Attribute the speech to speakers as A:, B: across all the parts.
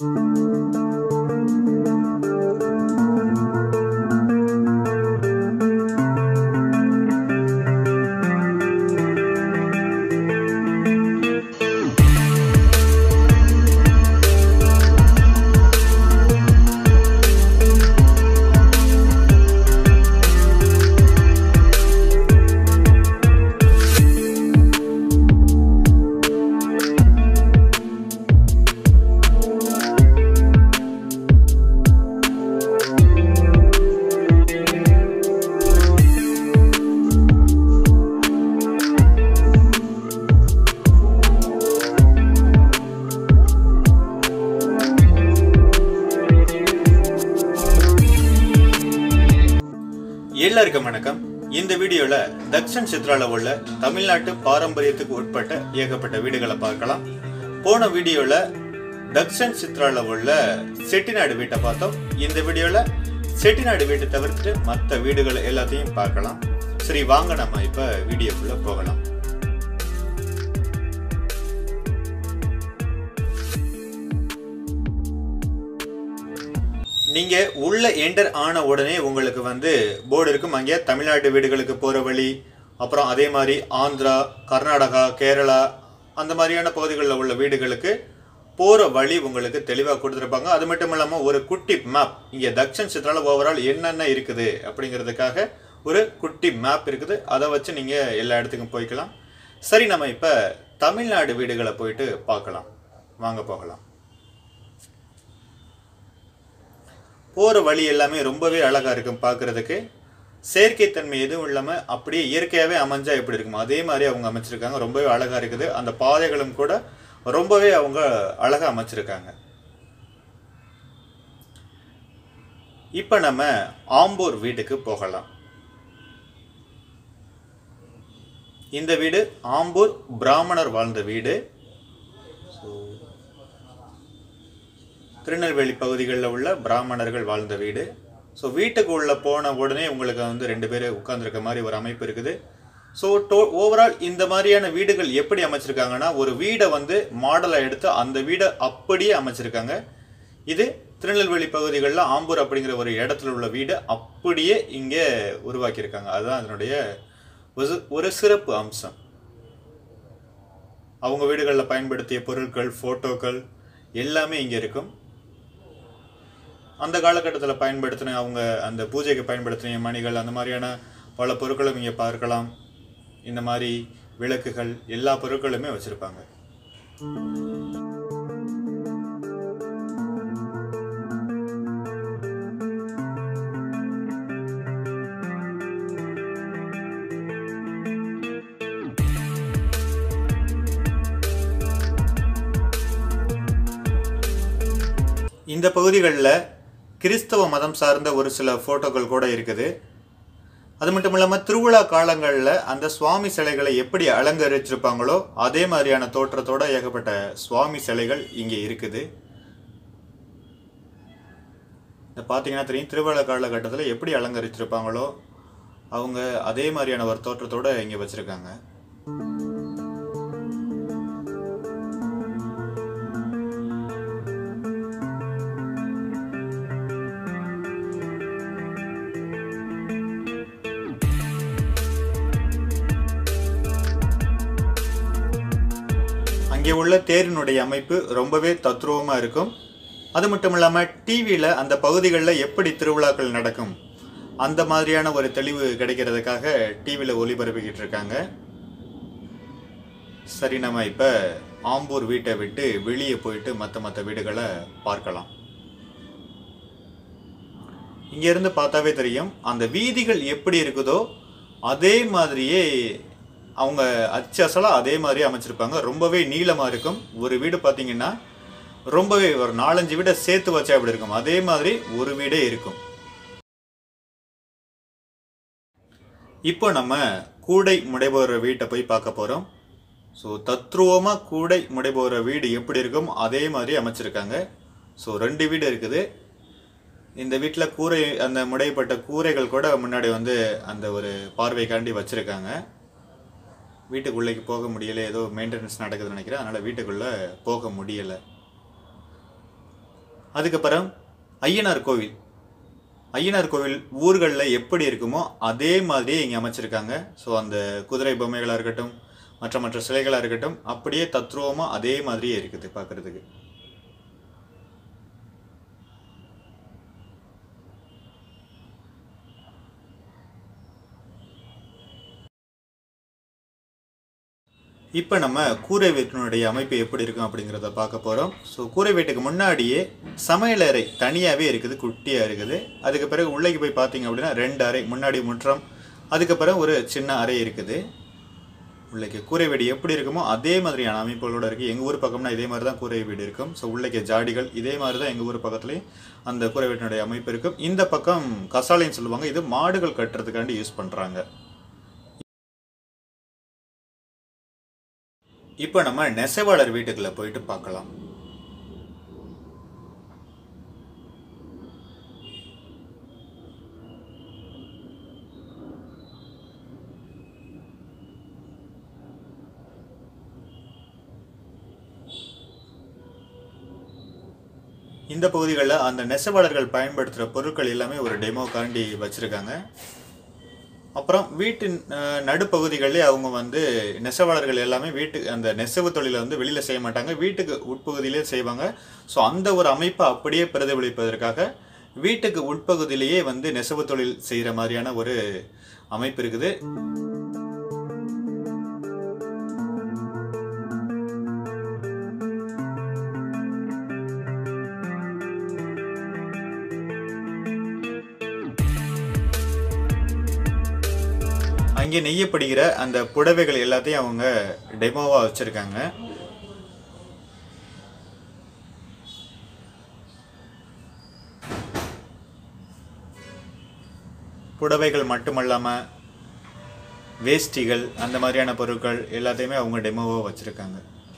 A: எல்லாருக்கும் வணக்கம் இந்த வீடியோல தக்ஷன் சித்ரால உள்ள தமிழ்நாட்டு பாரம்பரியத்துக்கு உட்பட்ட ஏகப்பட்ட வீடுகளை பார்க்கலாம் போன வீடியோல தக்ஷன் சித்ரால உள்ள செட்டிநாடு வீட்டை பார்த்தோம் இந்த வீடியோல செட்டிநாடு வீட்டை தவிர்த்துட்டு மற்ற வீடுகள் எல்லாத்தையும் பார்க்கலாம் சரி வாங்க நம்ம இப்ப வீடியோக்குள்ள போகலாம் நீங்க உள்ள என்டர் ஆன உடனே உங்களுக்கு வந்து போர்டு இருக்கும் அங்கே தமிழ்நாட்டு வீடுகளுக்கு போற வழி அப்புறம் அதே மாதிரி ஆந்திரா கர்நாடகா கேரளா அந்த மாதிரியான பகுதிகளில் உள்ள வீடுகளுக்கு போற வழி உங்களுக்கு தெளிவாக கொடுத்துருப்பாங்க அது மட்டும் இல்லாமல் ஒரு குட்டி மேப் இங்கே தக்ஷன் சித்ரால ஓவரால் என்னென்ன இருக்குது அப்படிங்கிறதுக்காக ஒரு குட்டி மேப் இருக்குது அதை வச்சு நீங்கள் எல்லா இடத்துக்கும் போய்க்கலாம் சரி நம்ம இப்போ தமிழ்நாடு வீடுகளை போயிட்டு பார்க்கலாம் வாங்க போகலாம் போகிற வழி எல்லாமே ரொம்பவே அழகாக இருக்கும் பார்க்குறதுக்கு செயற்கைத்தன்மை எதுவும் இல்லாமல் அப்படியே இயற்கையாகவே அமைஞ்சா எப்படி இருக்கும் அதே மாதிரி அவங்க அமைச்சிருக்காங்க ரொம்பவே அழகாக இருக்குது அந்த பாதைகளும் கூட ரொம்பவே அவங்க அழகாக அமைச்சிருக்காங்க இப்போ நம்ம ஆம்பூர் வீட்டுக்கு போகலாம் இந்த வீடு ஆம்பூர் பிராமணர் வாழ்ந்த வீடு திருநெல்வேலி பகுதிகளில் உள்ள பிராமணர்கள் வாழ்ந்த வீடு ஸோ வீட்டுக்கு உள்ள போன உடனே உங்களுக்கு வந்து ரெண்டு பேர் உட்காந்துருக்க மாதிரி ஒரு அமைப்பு இருக்குது ஸோ டோ ஓவரால் இந்த மாதிரியான வீடுகள் எப்படி அமைச்சிருக்காங்கன்னா ஒரு வீடை வந்து மாடலை எடுத்து அந்த வீடை அப்படியே அமைச்சிருக்காங்க இது திருநெல்வேலி பகுதிகளில் ஆம்பூர் அப்படிங்கிற ஒரு இடத்துல உள்ள வீடு அப்படியே இங்கே உருவாக்கியிருக்காங்க அதுதான் அதனுடைய ஒரு ஒரு சிறப்பு அம்சம் அவங்க வீடுகளில் பயன்படுத்திய பொருட்கள் ஃபோட்டோக்கள் எல்லாமே இங்கே இருக்கும் அந்த காலகட்டத்தில் பயன்படுத்தின அவங்க அந்த பூஜைக்கு பயன்படுத்தின மணிகள் அந்த மாதிரியான பல பொருட்களும் இங்கே பார்க்கலாம் இந்த மாதிரி விளக்குகள் எல்லா பொருட்களுமே வச்சுருப்பாங்க இந்த பகுதிகளில் கிறிஸ்தவ மதம் சார்ந்த ஒரு சில ஃபோட்டோக்கள் கூட இருக்குது அது மட்டும் இல்லாமல் திருவிழா காலங்களில் அந்த சுவாமி சிலைகளை எப்படி அலங்கரிச்சிருப்பாங்களோ அதே மாதிரியான தோற்றத்தோட ஏகப்பட்ட சுவாமி சிலைகள் இங்கே இருக்குது இந்த பார்த்தீங்கன்னா தெரியும் திருவிழா காலகட்டத்தில் எப்படி அலங்கரிச்சிருப்பாங்களோ அவங்க அதே மாதிரியான ஒரு தோற்றத்தோட இங்கே வச்சுருக்காங்க அங்கே உள்ள தேரினுடைய அமைப்பு ரொம்பவே தத்ரூபமாக இருக்கும் அது மட்டும் இல்லாமல் டிவியில் அந்த பகுதிகளில் எப்படி திருவிழாக்கள் நடக்கும் அந்த மாதிரியான ஒரு தெளிவு கிடைக்கிறதுக்காக டிவியில் ஒளிபரப்பிக்கிட்டு இருக்காங்க சரி நம்ம இப்போ ஆம்பூர் வீட்டை விட்டு வெளியே போயிட்டு மற்ற மற்ற வீடுகளை பார்க்கலாம் இங்கேருந்து பார்த்தாவே தெரியும் அந்த வீதிகள் எப்படி இருக்குதோ அதே மாதிரியே அவங்க அச்சு அசலாக அதே மாதிரி அமைச்சிருப்பாங்க ரொம்பவே நீளமாக இருக்கும் ஒரு வீடு பார்த்தீங்கன்னா ரொம்பவே ஒரு நாலஞ்சு வீடை சேர்த்து வச்சா அப்படி இருக்கும் அதே மாதிரி ஒரு வீடே இருக்கும் இப்போ நம்ம கூடை முடைபோகிற வீட்டை போய் பார்க்க போகிறோம் ஸோ தத்ரூபமாக கூடை முடைபோகிற வீடு எப்படி இருக்கும் அதே மாதிரி அமைச்சிருக்காங்க ஸோ ரெண்டு வீடு இருக்குது இந்த வீட்டில் கூரை அந்த முடைப்பட்ட கூரைகள் கூட முன்னாடி வந்து அந்த ஒரு பார்வைக்காண்டி வச்சுருக்காங்க வீட்டுக்குள்ளேக்கு போக முடியல ஏதோ மெயின்டெனன்ஸ் நடக்குதுன்னு நினைக்கிறேன் அதனால் வீட்டுக்குள்ளே போக முடியலை அதுக்கப்புறம் ஐயனார் கோவில் ஐயனார் கோவில் ஊர்களில் எப்படி இருக்குமோ அதே மாதிரியே இங்கே அமைச்சிருக்காங்க ஸோ அந்த குதிரை பொம்மைகளாக இருக்கட்டும் மற்ற மற்ற சிலைகளாக இருக்கட்டும் அப்படியே தத்ரூபமாக அதே மாதிரியே இருக்குது பார்க்குறதுக்கு இப்போ நம்ம கூரை வீட்டினுடைய அமைப்பு எப்படி இருக்கும் அப்படிங்கிறத பார்க்க போகிறோம் ஸோ கூரை வீட்டுக்கு முன்னாடியே சமையலறை தனியாகவே இருக்குது குட்டியாக இருக்குது அதுக்கு பிறகு உள்ளேக்கு போய் பார்த்தீங்க அப்படின்னா ரெண்டு அறை முன்னாடி முற்றம் அதுக்கப்புறம் ஒரு சின்ன அறை இருக்குது உள்ளேக்கு கூரை வீடு எப்படி இருக்குமோ அதே மாதிரியான அமைப்புகளோட இருக்குது எங்கள் ஊர் பக்கம்னா இதே மாதிரி தான் கூரை வீடு இருக்கும் ஸோ உள்ளேக்கு ஜாடிகள் இதே மாதிரி தான் எங்கள் ஊர் பக்கத்துலேயும் அந்த கூரை வீட்டினுடைய அமைப்பு இருக்கும் இந்த பக்கம் கசாலைன்னு சொல்லுவாங்க இது மாடுகள் கட்டுறதுக்காண்டி யூஸ் பண்ணுறாங்க இப்போ நம்ம நெசவாளர் வீட்டுக்குள்ள போயிட்டு பார்க்கலாம் இந்த பகுதிகளில் அந்த நெசவாளர்கள் பயன்படுத்துகிற பொருட்கள் எல்லாமே ஒரு டெமோக்காண்டி வச்சுருக்காங்க அப்புறம் வீட்டின் அஹ், நடுப்பகுதிகளிலே அவங்க வந்து நெசவாளர்கள் எல்லாமே வீட்டு அந்த நெசவு தொழிலை வந்து வெளியில் செய்ய மாட்டாங்க வீட்டுக்கு உட்பகுதியிலே செய்வாங்க ஸோ அந்த ஒரு அமைப்பை அப்படியே பிரதிபலிப்பதற்காக வீட்டுக்கு உட்பகுதியிலேயே வந்து நெசவு தொழில் செய்கிற மாதிரியான ஒரு அமைப்பு இருக்குது அங்கே நெய்யப்படுகிற அந்த புடவைகள் எல்லாத்தையும் அவங்க டெமோவாக வச்சுருக்காங்க புடவைகள் மட்டுமல்லாமல் வேஷ்டிகள் அந்த மாதிரியான பொருட்கள் எல்லாத்தையுமே அவங்க டெமோவாக வச்சுருக்காங்க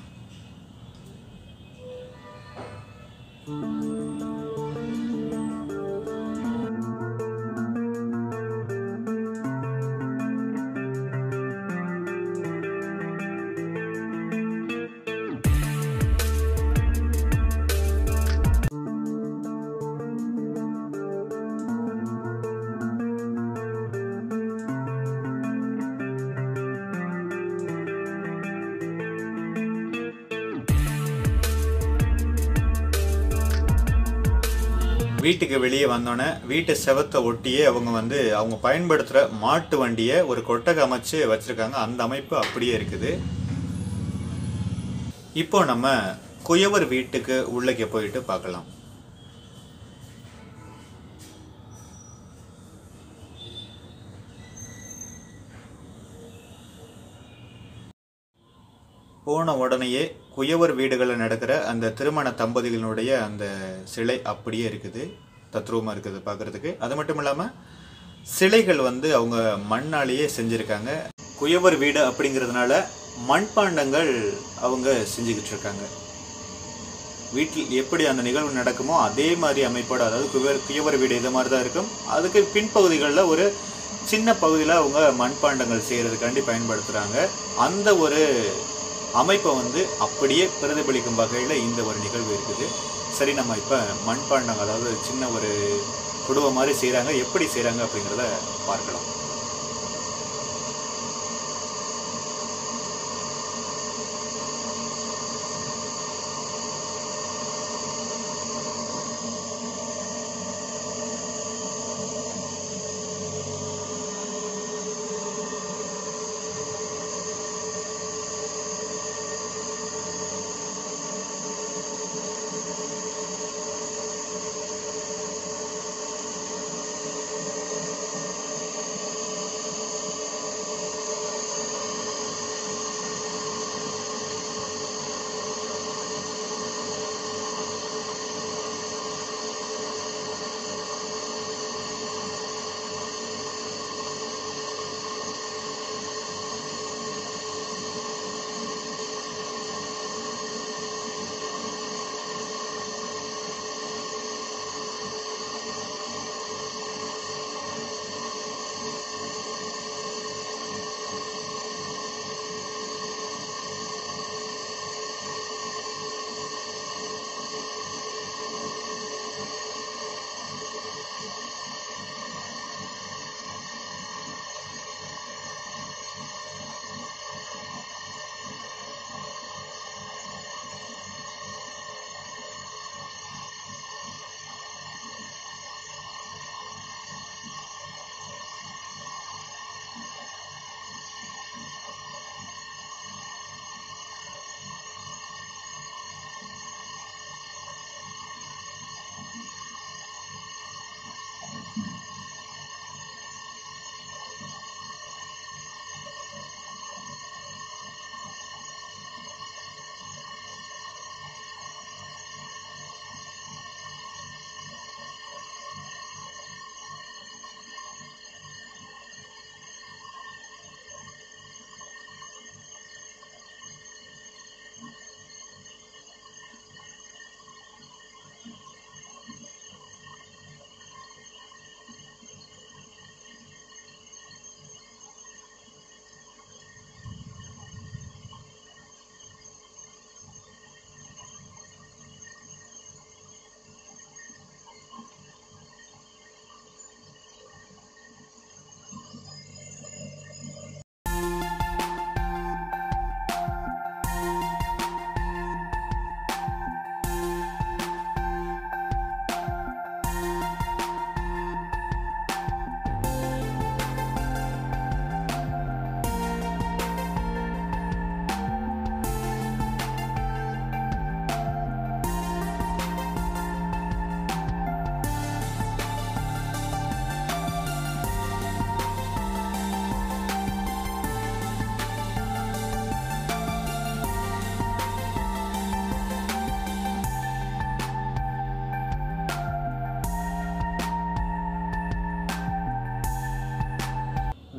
A: வீட்டுக்கு வெளியே வந்தோடனே வீட்டு செவத்தை ஒட்டியே அவங்க வந்து அவங்க பயன்படுத்துகிற மாட்டு வண்டியை ஒரு கொட்டகை அமைச்சு வச்சுருக்காங்க அந்த அமைப்பு அப்படியே இருக்குது இப்போ நம்ம குயவர் வீட்டுக்கு உள்ளே போயிட்டு பார்க்கலாம் போன உடனேயே குயவர் வீடுகளில் நடக்கிற அந்த திருமண தம்பதிகளினுடைய அந்த சிலை அப்படியே இருக்குது தத்ரூபமாக இருக்குது பார்க்குறதுக்கு அது மட்டும் இல்லாமல் சிலைகள் வந்து அவங்க மண்ணாலேயே செஞ்சுருக்காங்க குயவர் வீடு அப்படிங்கிறதுனால மண்பாண்டங்கள் அவங்க செஞ்சுக்கிட்டு இருக்காங்க வீட்டில் எப்படி அந்த நிகழ்வு நடக்குமோ அதே மாதிரி அமைப்போட அதாவது குயவர் குயவர் வீடு இது மாதிரி தான் இருக்கும் அதுக்கு பின்பகுதிகளில் ஒரு சின்ன பகுதியில் அவங்க மண்பாண்டங்கள் செய்கிறதுக்காண்டி பயன்படுத்துகிறாங்க அந்த ஒரு அமைப்பை வந்து அப்படியே பிரதிபலிக்கும் வகையில் இந்த ஒரு நிகழ்வு இருக்குது சரி நம்ம இப்போ மண்பாண்டங்கள் அதாவது சின்ன ஒரு குடுவை மாதிரி செய்கிறாங்க எப்படி செய்கிறாங்க அப்படிங்கிறத பார்க்கலாம்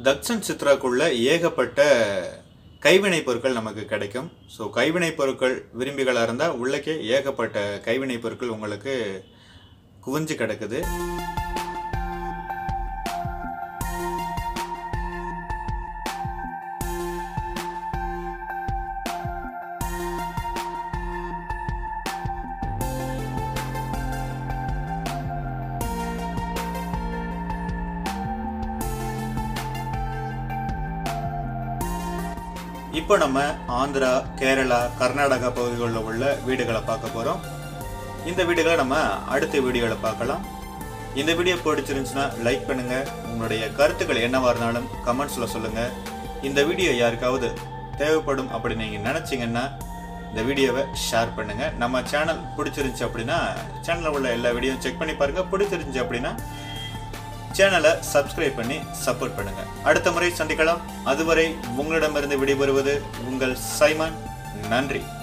A: தக்ஷன் சித்ராக்குள்ள ஏகப்பட்ட கைவினைப் பொருட்கள் நமக்கு கிடைக்கும் ஸோ கைவினைப் பொருட்கள் விரும்பிகளாக இருந்தால் உள்ளக்கே ஏகப்பட்ட கைவினைப் பொருட்கள் உங்களுக்கு குவிஞ்சு கிடக்குது இப்போ நம்ம ஆந்திரா கேரளா கர்நாடகா பகுதிகளில் உள்ள வீடுகளை பார்க்க போகிறோம் இந்த வீடுகளை நம்ம அடுத்த வீடியோவில் பார்க்கலாம் இந்த வீடியோ பிடிச்சிருந்துச்சுன்னா லைக் பண்ணுங்க உங்களுடைய கருத்துக்கள் என்னவா இருந்தாலும் கமெண்ட்ஸில் சொல்லுங்க இந்த வீடியோ யாருக்காவது தேவைப்படும் அப்படி நீங்கள் நினச்சிங்கன்னா இந்த வீடியோவை ஷேர் பண்ணுங்க நம்ம சேனல் பிடிச்சிருந்துச்சு அப்படின்னா சேனலில் உள்ள எல்லா வீடியோவும் செக் பண்ணி பாருங்க பிடிச்சிருந்துச்சு அப்படின்னா சேனலை சப்ஸ்கிரைப் பண்ணி சப்போர்ட் பண்ணுங்க அடுத்த முறை சந்திக்கலாம் அதுவரை உங்களிடமிருந்து விடைபெறுவது உங்கள் சைமன் நன்றி